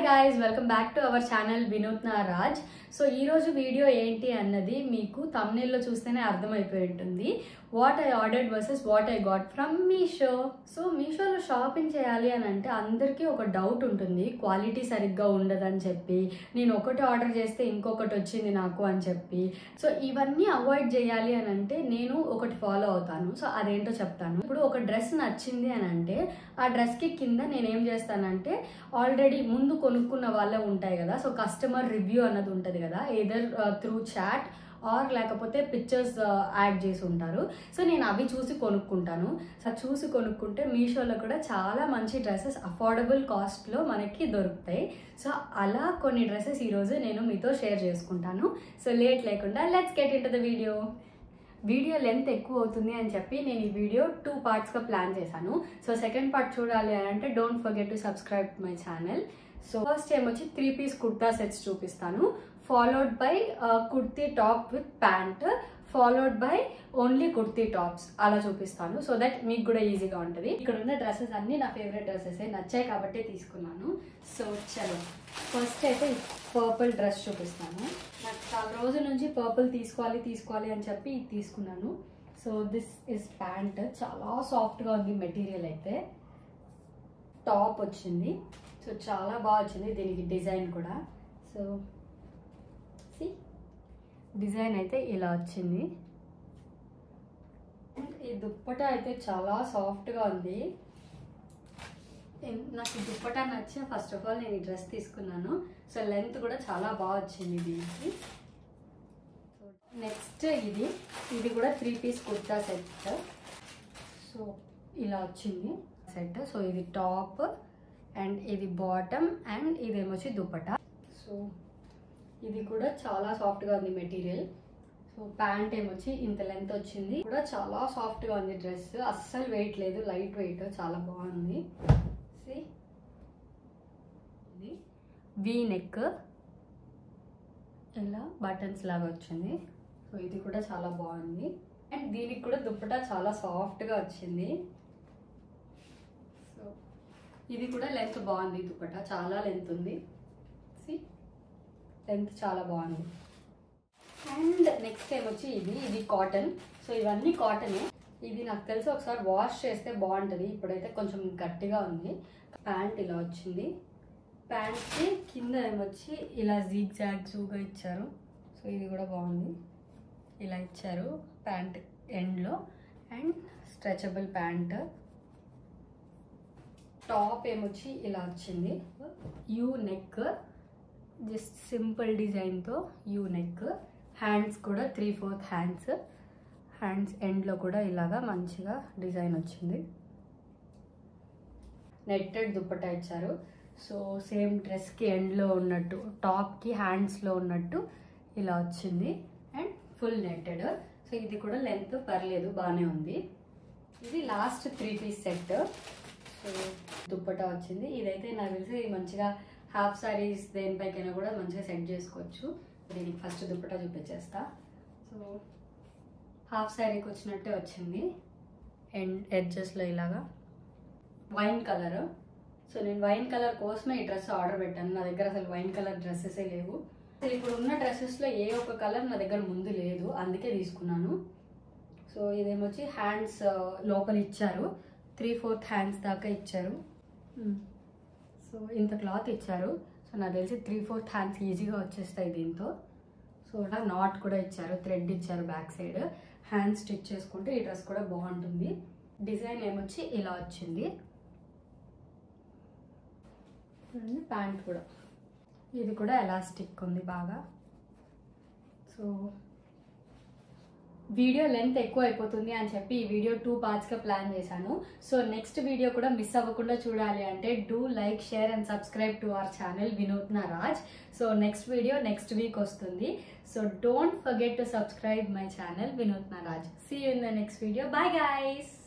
Guys welcome back to our channel Vinuthna Raj so ఈ రోజు video ఏంటి అన్నది మీకు thumbnail లో చూస్తేనే అర్థమైపోయి ఉంటుంది what I ordered versus what I got from Meesho so మీషోలో షాపింగ్ చేయాలి అని అంటే అందరికీ ఒక డౌట్ ఉంటుంది క్వాలిటీ సరిగ్గా ఉండదని చెప్పి నేను ఒకటి ఆర్డర్ చేస్తే ఇంకొకటి వచ్చింది నాకు అని చెప్పి సో ఇవన్నీ అవాయిడ్ చేయాలి అని అంటే నేను ఒకటి ఫాలో అవుతాను సో అదేంటో చెప్తాను ఇప్పుడు ఒక డ్రెస్ నచ్చింది అని అంటే ఆ డ్రెస్కి కింద నేను ఏం చేస్తానంటే ఆల్రెడీ ముందు కొనుక్కున్న వాళ్ళే ఉంటాయి కదా సో కస్టమర్ రివ్యూ అన్నది ఉంటుంది కదా ఏదర్ త్రూ చాట్ ఆర్ లేకపోతే పిక్చర్స్ యాడ్ చేసి ఉంటారు సో నేను అవి చూసి కొనుక్కుంటాను సో చూసి కొనుక్కుంటే మీషోలో కూడా చాలా మంచి డ్రెస్సెస్ అఫోర్డబుల్ కాస్ట్లో మనకి దొరుకుతాయి సో అలా కొన్ని డ్రెస్సెస్ ఈరోజు నేను మీతో షేర్ చేసుకుంటాను సో లేట్ లేకుండా let's get in the video video length ఎక్కువ అవుతుంది అని చెప్పి నేను ఈ వీడియో టూ పార్ట్స్గా ప్లాన్ చేశాను సో సెకండ్ పార్ట్ చూడాలి అని అంటే don't forget to subscribe my channel so first time వచ్చి త్రీ పీస్ కుర్తా సెట్స్ చూపిస్తాను followed by kurti top with pant followed by only kurti tops అలా చూపిస్తాను సో దట్ మీకు కూడా ఈజీగా ఉంటుంది ఇక్కడ ఉన్న డ్రెస్సెస్ అన్ని నా ఫేవరెట్ డ్రెస్సెస్ నచ్చాయి కాబట్టి తీసుకున్నాను సో చలో ఫస్ట్ అయితే పర్పుల్ డ్రెస్ చూపిస్తాను నాకు చాలా రోజుల నుంచి పర్పుల్ తీసుకోవాలి తీసుకోవాలి అని చెప్పి ఇది తీసుకున్నాను సో దిస్ ఇస్ ప్యాంట్ చాలా సాఫ్ట్గా ఉంది మెటీరియల్ అయితే టాప్ వచ్చింది సో చాలా బాగా వచ్చింది దీనికి డిజైన్ కూడా సో సి డిజైన్ అయితే ఇలా వచ్చింది And ఈ దుప్పట అయితే చాలా సాఫ్ట్గా ఉంది ఎన్- నాకు ఈ దుప్పట నచ్చిన ఫస్ట్ ఆఫ్ ఆల్ నేను ఈ డ్రెస్ తీసుకున్నాను సో లెంత్ కూడా చాలా బాగా వచ్చింది దీనికి నెక్స్ట్ ఇది ఇది కూడా three piece kurta set so ఇలా వచ్చింది సెట్ సో ఇది టాప్ అండ్ ఇది బాటమ్ అండ్ ఇది ఏమొచ్చి దుపట సో ఇది కూడా చాలా సాఫ్ట్గా ఉంది మెటీరియల్ సో ప్యాంట్ ఏమొచ్చి ఇంత లెంత్ వచ్చింది కూడా చాలా సాఫ్ట్గా ఉంది డ్రెస్ అస్సలు వెయిట్ లేదు లైట్ వెయిట్ చాలా బాగుంది See? ఇది వీ నెక్ ఇలా బటన్స్ లాగా వచ్చింది సో ఇది కూడా చాలా బాగుంది అండ్ దీనికి కూడా దుప్పట చాలా సాఫ్ట్గా వచ్చింది సో ఇది కూడా లెంత్ బాగుంది దుప్పట చాలా లెంత్ ఉంది సి లెంత్ చాలా బాగుంది అండ్ నెక్స్ట్ టైం వచ్చి ఇది ఇది కాటన్ సో ఇవన్నీ కాటనే ఇది నాకు తెలిసి ఒకసారి వాష్ చేస్తే బాగుంటుంది ఇప్పుడైతే కొంచెం గట్టిగా ఉంది ప్యాంట్ ఇలా వచ్చింది ప్యాంట్కి కింద ఏమొచ్చి ఇలా జీగ్ జాగ్స్గా ఇచ్చారు సో ఇది కూడా బాగుంది ఇలా ఇచ్చారు ప్యాంట్ ఎండ్లో అండ్ స్ట్రెచబుల్ ప్యాంట్ టాప్ ఏమొచ్చి ఇలా వచ్చింది యూ నెక్ జస్ట్ సింపుల్ డిజైన్తో యూ నెక్ హ్యాండ్స్ కూడా త్రీ ఫోర్త్ హ్యాండ్స్ హ్యాండ్స్ ఎండ్లో కూడా ఇలాగా మంచిగా డిజైన్ వచ్చింది నెట్టెడ్ దుప్పటా ఇచ్చారు సో సేమ్ డ్రెస్కి ఎండ్లో ఉన్నట్టు టాప్కి హ్యాండ్స్లో ఉన్నట్టు ఇలా వచ్చింది అండ్ ఫుల్ నెట్టెడ్ సో ఇది కూడా లెంత్ పర్లేదు బాగానే ఉంది ఇది last three piece set so dupatta వచ్చింది ఇదైతే నాకు తెలిసి మంచిగా హాఫ్ సారీస్ దేనిపైకైనా కూడా మంచిగా సెట్ చేసుకోవచ్చు దీనికి ఫస్ట్ దుప్పటా చూపించేస్తా సో హాఫ్ శారీకి వచ్చినట్టే వచ్చింది ఎండ్ ఎడ్జెస్లో ఇలాగా వైన్ కలర్ సో నేను వైన్ కలర్ కోసమే ఈ డ్రెస్ ఆర్డర్ పెట్టాను నా దగ్గర అసలు వైన్ కలర్ డ్రెస్సెసే లేవు అసలు ఇప్పుడు ఉన్న డ్రెస్సెస్లో ఏ ఒక్క కలర్ నా దగ్గర ముందు లేదు అందుకే తీసుకున్నాను సో ఇదేమొచ్చి హ్యాండ్స్ లోపల ఇచ్చారు త్రీ ఫోర్త్ హ్యాండ్స్ దాకా ఇచ్చారు సో ఇంత క్లాత్ ఇచ్చారు సో నాకు తెలిసి త్రీ ఫోర్త్ హ్యాండ్స్ ఈజీగా వచ్చేస్తాయి దీంతో సో ఇలా నాట్ కూడా ఇచ్చారు థ్రెడ్ ఇచ్చారు బ్యాక్ సైడ్ హ్యాండ్ స్టిచ్ చేసుకుంటే ఈ డ్రెస్ కూడా బాగుంటుంది డిజైన్ ఏమొచ్చి ఇలా వచ్చింది ప్యాంట్ కూడా ఇది కూడా ఎలాస్టిక్ ఉంది బాగా సో వీడియో లెంత్ ఎక్కువ అయిపోతుంది అని చెప్పి ఈ వీడియో టూ పార్ట్స్గా ప్లాన్ చేశాను సో నెక్స్ట్ వీడియో కూడా మిస్ అవ్వకుండా చూడాలి అంటే do like share and subscribe to our channel Vinuthna Raj so next video next week వస్తుంది so don't forget to subscribe my channel Vinuthna Raj see you in the next video bye guys